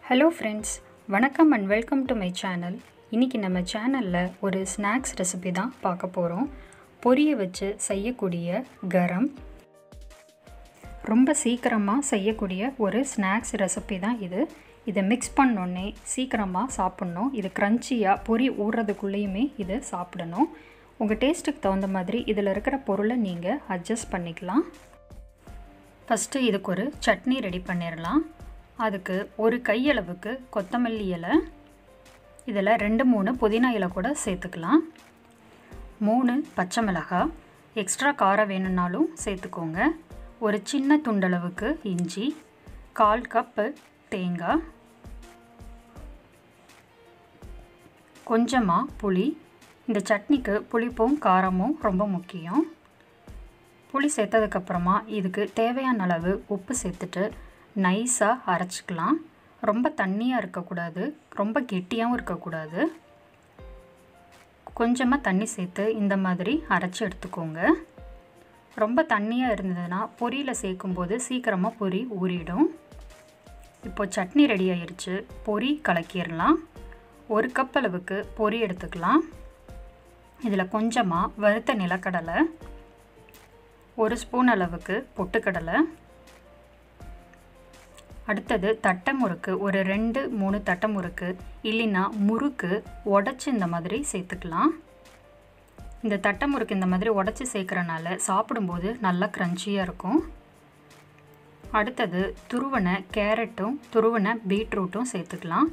hello friends வணக்கம் and welcome to my channel இன்றைக்கி நம்ம சேனலில் ஒரு ஸ்நாக்ஸ் ரெசிபி தான் பார்க்க போகிறோம் பொரிய வச்சு செய்யக்கூடிய கரம் ரொம்ப சீக்கிரமாக செய்யக்கூடிய ஒரு ஸ்நாக்ஸ் ரெசிபி தான் இது இதை மிக்ஸ் பண்ணோன்னே சீக்கிரமாக சாப்பிட்ணும் இது க்ரன்ச்சியாக பொரி ஊறுறதுக்குள்ளேயுமே இது சாப்பிடணும் உங்கள் டேஸ்ட்டுக்கு தகுந்த மாதிரி இதில் இருக்கிற பொருளை நீங்கள் அட்ஜஸ்ட் பண்ணிக்கலாம் ஃபஸ்ட்டு இதுக்கு ஒரு சட்னி ரெடி பண்ணிடலாம் அதுக்கு ஒரு கையளவுக்கு கொத்தமல்லி இலை இதில் ரெண்டு மூணு புதினா இலை கூட சேர்த்துக்கலாம் மூணு பச்சை மிளகாய் எக்ஸ்ட்ரா காரம் வேணும்னாலும் சேர்த்துக்கோங்க ஒரு சின்ன துண்டளவுக்கு இஞ்சி கால் கப்பு தேங்காய் கொஞ்சமாக புளி இந்த சட்னிக்கு புளிப்பும் காரமும் ரொம்ப முக்கியம் புளி சேர்த்ததுக்கப்புறமா இதுக்கு தேவையான அளவு உப்பு சேர்த்துட்டு நைஸாக அரைச்சிக்கலாம் ரொம்ப தண்ணியாக இருக்கக்கூடாது ரொம்ப கெட்டியாகவும் இருக்கக்கூடாது கொஞ்சமாக தண்ணி சேர்த்து இந்த மாதிரி அரைச்சி எடுத்துக்கோங்க ரொம்ப தண்ணியாக இருந்ததுன்னா பொரியில் சேர்க்கும்போது சீக்கிரமாக பொரி ஊறிடும் இப்போ சட்னி ரெடி ஆயிடுச்சு பொரி கலக்கிடலாம் ஒரு கப் அளவுக்கு பொரி எடுத்துக்கலாம் இதில் கொஞ்சமாக வறுத்த நிலக்கடலை ஒரு ஸ்பூன் அளவுக்கு பொட்டுக்கடலை அடுத்தது தட்டை முறுக்கு ஒரு ரெண்டு மூணு தட்டை முறுக்கு இல்லைன்னா முறுக்கு உடச்சி இந்த மாதிரி சேர்த்துக்கலாம் இந்த தட்டை முறுக்கு இந்த மாதிரி உடச்சி சேர்க்குறனால சாப்பிடும்போது நல்லா க்ரன்ச்சியாக இருக்கும் அடுத்தது துருவன கேரட்டும் துருவன பீட்ரூட்டும் சேர்த்துக்கலாம்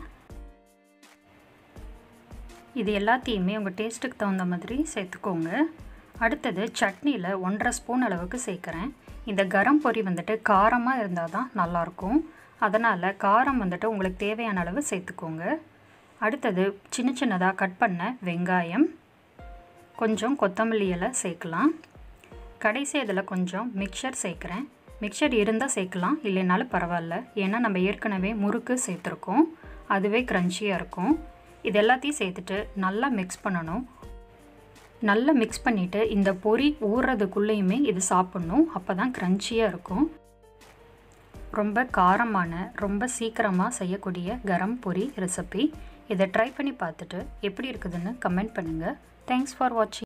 இது எல்லாத்தையுமே உங்கள் டேஸ்ட்டுக்கு தகுந்த மாதிரி சேர்த்துக்கோங்க அடுத்தது சட்னியில் ஒன்றரை ஸ்பூன் அளவுக்கு சேர்க்குறேன் இந்த கரம் பொரி வந்துட்டு காரமாக இருந்தால் தான் நல்லாயிருக்கும் அதனால் காரம் வந்துட்டு உங்களுக்கு தேவையான அளவு சேர்த்துக்கோங்க அடுத்தது சின்ன சின்னதாக கட் பண்ண வெங்காயம் கொஞ்சம் கொத்தமல்லி இலை சேர்க்கலாம் கடைசி இதில் கொஞ்சம் மிக்சர் சேர்க்குறேன் மிக்சர் இருந்தால் சேர்க்கலாம் இல்லைனாலும் பரவாயில்ல ஏன்னா நம்ம ஏற்கனவே முறுக்கு சேர்த்துருக்கோம் அதுவே க்ரன்ச்சியாக இருக்கும் இது எல்லாத்தையும் சேர்த்துட்டு நல்லா மிக்ஸ் பண்ணணும் நல்லா மிக்ஸ் பண்ணிவிட்டு இந்த பொரி ஊறுறதுக்குள்ளேயுமே இது சாப்பிட்ணும் அப்போ தான் க்ரன்ச்சியாக இருக்கும் ரொம்ப காரமான ரொம்ப சீக்கிரமாக செய்யக்கூடிய கரம் பொரி ரெசிபி இதை ட்ரை பண்ணி பார்த்துட்டு எப்படி இருக்குதுன்னு கமெண்ட் பண்ணுங்கள் தேங்க்ஸ் ஃபார் வாட்சிங்